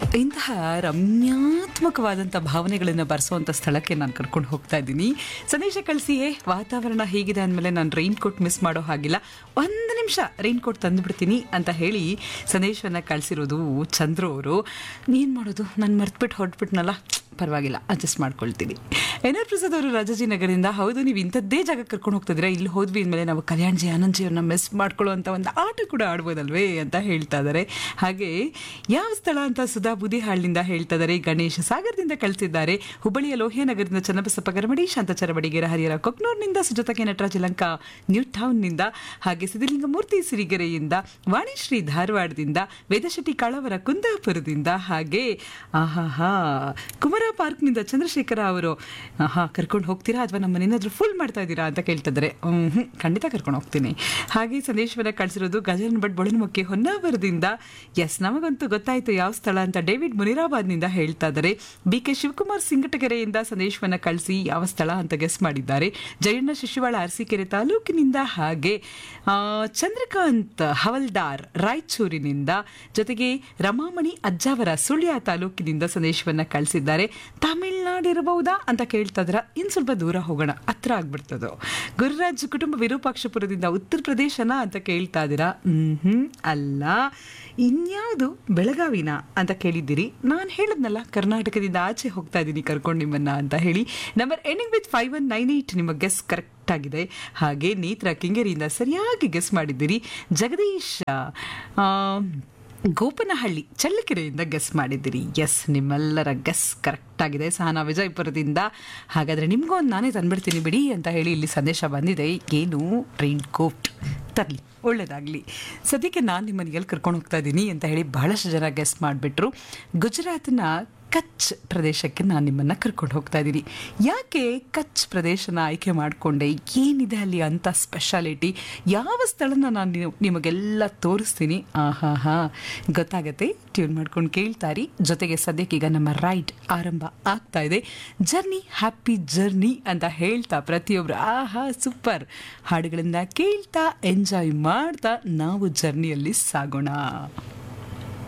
ಇಂತಹ ರಮ್ಯಾತ್ಮಕವಾದಂಥ ಭಾವನೆಗಳನ್ನು ಬರೆಸುವಂಥ ಸ್ಥಳಕ್ಕೆ ನಾನು ಕರ್ಕೊಂಡು ಹೋಗ್ತಾ ಇದ್ದೀನಿ ಸಂದೇಶ ಕಳಿಸಿಯೇ ವಾತಾವರಣ ಹೇಗಿದೆ ಅಂದಮೇಲೆ ನಾನು ರೈನ್ ಕೋಟ್ ಮಿಸ್ ಮಾಡೋ ಹಾಗಿಲ್ಲ ಒಂದು ನಿಮಿಷ ರೈನ್ ಕೋಟ್ ತಂದುಬಿಡ್ತೀನಿ ಅಂತ ಹೇಳಿ ಸಂದೇಶವನ್ನು ಕಳಿಸಿರೋದು ಚಂದ್ರು ಅವರು ಏನು ಮಾಡೋದು ನಾನು ಮರ್ತ್ಬಿಟ್ಟು ಹೊರಟ್ಬಿಟ್ನಲ್ಲ ಪರವಾಗಿಲ್ಲ ಅಡ್ಜಸ್ಟ್ ಮಾಡ್ಕೊಳ್ತೀನಿ ಎನ್ ಆರ್ ಪ್ರಸಾದ್ ಅವರು ರಾಜಾಜಿನಗರದಿಂದ ಹೌದು ನೀವು ಇಂಥದ್ದೇ ಜಾಗಕ್ಕೆ ಕರ್ಕೊಂಡು ಹೋಗ್ತಿದ್ದೀರಾ ಇಲ್ಲಿ ಹೋದ್ವಿ ಅಂದಮೇಲೆ ನಾವು ಕಲ್ಯಾಣ್ಜಿ ಆನಂದ್ಜಿಯವ್ರನ್ನ ಮಿಸ್ ಮಾಡ್ಕೊಳ್ಳುವಂಥ ಒಂದು ಆಟ ಕೂಡ ಆಡ್ಬೋದಲ್ವೇ ಅಂತ ಹೇಳ್ತಾ ಇದ್ದಾರೆ ಹಾಗೆ ಯಾವ ಸ್ಥಳ ಅಂತ ಸುಧಾ ಬುದಿಹಾಳ್ನಿಂದ ಹೇಳ್ತಾ ಇದ್ದಾರೆ ಗಣೇಶ್ ಸಾಗರದಿಂದ ಕಳಿಸಿದ್ದಾರೆ ಹುಬ್ಬಳ್ಳಿಯ ಲೋಹಿಯಾನಗರದಿಂದ ಚನ್ನಬಸಪ್ಪ ಗರಮಡಿ ಶಾಂತಚರ ಬಡಿಗೆರೆ ಹರಿಹರ ಕೊಕ್ನೂರ್ನಿಂದ ಸುಜಾತ ಕೆ ನಟರಾಜ್ ಲಂಕಾ ನ್ಯೂ ಟೌನ್ನಿಂದ ಹಾಗೆ ಸಿದ್ಧಲಿಂಗಮೂರ್ತಿ ಸಿರಿಗೆರೆಯಿಂದ ವಾಣಿಶ್ರೀ ಧಾರವಾಡದಿಂದ ವೇದಶೆಟ್ಟಿ ಕಾಳವರ ಕುಂದಾಪುರದಿಂದ ಹಾಗೆ ಆಹಾ ಕುಮಾರ ಪಾರ್ಕ್ನಿಂದ ಚಂದ್ರಶೇಖರ ಅವರು ಆಹಾ ಕರ್ಕೊಂಡು ಹೋಗ್ತೀರಾ ಅಥವಾ ನಮ್ಮನ್ನ ಏನಾದರೂ ಫುಲ್ ಮಾಡ್ತಾ ಇದ್ದೀರಾ ಅಂತ ಕೇಳ್ತಿದ್ದಾರೆ ಹ್ಞೂ ಖಂಡಿತ ಕರ್ಕೊಂಡು ಹೋಗ್ತೀನಿ ಹಾಗೆ ಸಂದೇಶವನ್ನು ಕಳಿಸಿರೋದು ಗಜನ್ ಭಟ್ ಬೊಳನ್ಮುಖಿ ಹೊನ್ನಾವರದಿಂದ ಎಸ್ ನಮಗಂತೂ ಗೊತ್ತಾಯಿತು ಯಾವ ಸ್ಥಳ ಅಂತ ಡೇವಿಡ್ ಮುನಿರಾಬಾದ್ನಿಂದ ಹೇಳ್ತಾ ಇದ್ದಾರೆ ಬಿ ಕೆ ಶಿವಕುಮಾರ್ ಸಿಂಗಟಗೆರೆಯಿಂದ ಸಂದೇಶವನ್ನು ಕಳಿಸಿ ಯಾವ ಸ್ಥಳ ಅಂತ ಗೆಸ್ ಮಾಡಿದ್ದಾರೆ ಜಯಣ್ಣ ಶಿಶುವಾಳ ಅರಸೀಕೆರೆ ತಾಲೂಕಿನಿಂದ ಹಾಗೆ ಆ, ಚಂದ್ರಕಾಂತ್ ಹವಲ್ದಾರ್ ರಾಯಚೂರಿನಿಂದ ಜೊತೆಗೆ ರಮಾಮಣಿ ಅಜ್ಜಾವರ ಸುಳ್ಯ ತಾಲೂಕಿನಿಂದ ಸಂದೇಶವನ್ನು ಕಳಿಸಿದ್ದಾರೆ ತಮಿಳ್ನಾಡು ಇರಬಹುದಾ ಅಂತ ಕೇಳ್ತಾ ಇದ್ರ ಇನ್ನು ಸ್ವಲ್ಪ ದೂರ ಹೋಗೋಣ ಹತ್ರ ಆಗ್ಬಿಡ್ತದೋ ಗುರುರಾಜ್ ಕುಟುಂಬ ವಿರೂಪಾಕ್ಷಪುರದಿಂದ ಉತ್ತರ ಪ್ರದೇಶನ ಅಂತ ಕೇಳ್ತಾ ಇದ್ದೀರಾ ಹ್ಮ್ ಅಲ್ಲ ಇನ್ಯಾವುದು ಬೆಳಗಾವಿನ ಅಂತ ಕೇಳಿದ್ದೀರಿ ನಾನು ಹೇಳಿದ್ನಲ್ಲ ಕರ್ನಾಟಕದಿಂದ ಆಚೆ ಹೋಗ್ತಾ ಇದ್ದೀನಿ ಕರ್ಕೊಂಡು ನಿಮ್ಮನ್ನ ಅಂತ ಹೇಳಿ number ending with five one nine eight ನಿಮ್ಮ ಗೆಸ್ ಕರೆಕ್ಟ್ ಆಗಿದೆ ಹಾಗೆ ನೇತ್ರ ಕಿಂಗೇರಿಯಿಂದ ಸರಿಯಾಗಿ ಗೆಸ್ ಮಾಡಿದ್ದೀರಿ ಜಗದೀಶ್ ಆ, ಗೋಪನಹಳ್ಳಿ ಚಳ್ಳಕೆರೆಯಿಂದ ಗೆಸ್ ಮಾಡಿದ್ದೀರಿ ಎಸ್ ನಿಮ್ಮೆಲ್ಲರ ಗೆಸ್ ಕರೆಕ್ಟ್ ಆಗಿದೆ ಸಹನಾ ವಿಜಯಪುರದಿಂದ ಹಾಗಾದರೆ ನಿಮಗೂ ಒಂದು ನಾನೇ ತಂದ್ಬಿಡ್ತೀನಿ ಬಿಡಿ ಅಂತ ಹೇಳಿ ಇಲ್ಲಿ ಸಂದೇಶ ಬಂದಿದೆ ಏನು ರೈನ್ ಕೋಟ್ ತರಲಿ ಒಳ್ಳೇದಾಗಲಿ ಸದ್ಯಕ್ಕೆ ನಾನು ನಿಮ್ಮನ್ನು ಎಲ್ಲಿ ಕರ್ಕೊಂಡು ಹೋಗ್ತಾ ಇದ್ದೀನಿ ಅಂತ ಹೇಳಿ ಬಹಳಷ್ಟು ಜನ ಗೆಸ್ ಮಾಡಿಬಿಟ್ರು ಗುಜರಾತ್ನ ಕಚ್ ಪ್ರದೇಶಕ್ಕೆ ನಾನು ನಿಮ್ಮನ್ನು ಕರ್ಕೊಂಡು ಹೋಗ್ತಾ ಇದ್ದೀನಿ ಯಾಕೆ ಕಚ್ ಪ್ರದೇಶನ ಆಯ್ಕೆ ಮಾಡಿಕೊಂಡೆ ಏನಿದೆ ಅಲ್ಲಿ ಅಂತ ಸ್ಪೆಷಾಲಿಟಿ ಯಾವ ಸ್ಥಳನ ನಾನು ನೀವು- ನಿಮಗೆಲ್ಲ ತೋರಿಸ್ತೀನಿ ಆಹಾ ಹಾ ಗೊತ್ತಾಗತ್ತೆ ಟ್ಯೂನ್ ಮಾಡ್ಕೊಂಡು ಕೇಳ್ತಾರಿ ಜೊತೆಗೆ ಸದ್ಯಕ್ಕೆ ಈಗ ನಮ್ಮ ರೈಡ್ ಆರಂಭ ಆಗ್ತಾ ಇದೆ ಜರ್ನಿ ಹ್ಯಾಪಿ ಜರ್ನಿ ಅಂತ ಹೇಳ್ತಾ ಪ್ರತಿಯೊಬ್ಬರು ಆಹಾ ಸೂಪರ್ ಹಾಡುಗಳನ್ನ ಕೇಳ್ತಾ ಎಂಜಾಯ್ ಮಾಡ್ತಾ ನಾವು ಜರ್ನಿಯಲ್ಲಿ ಸಾಗೋಣ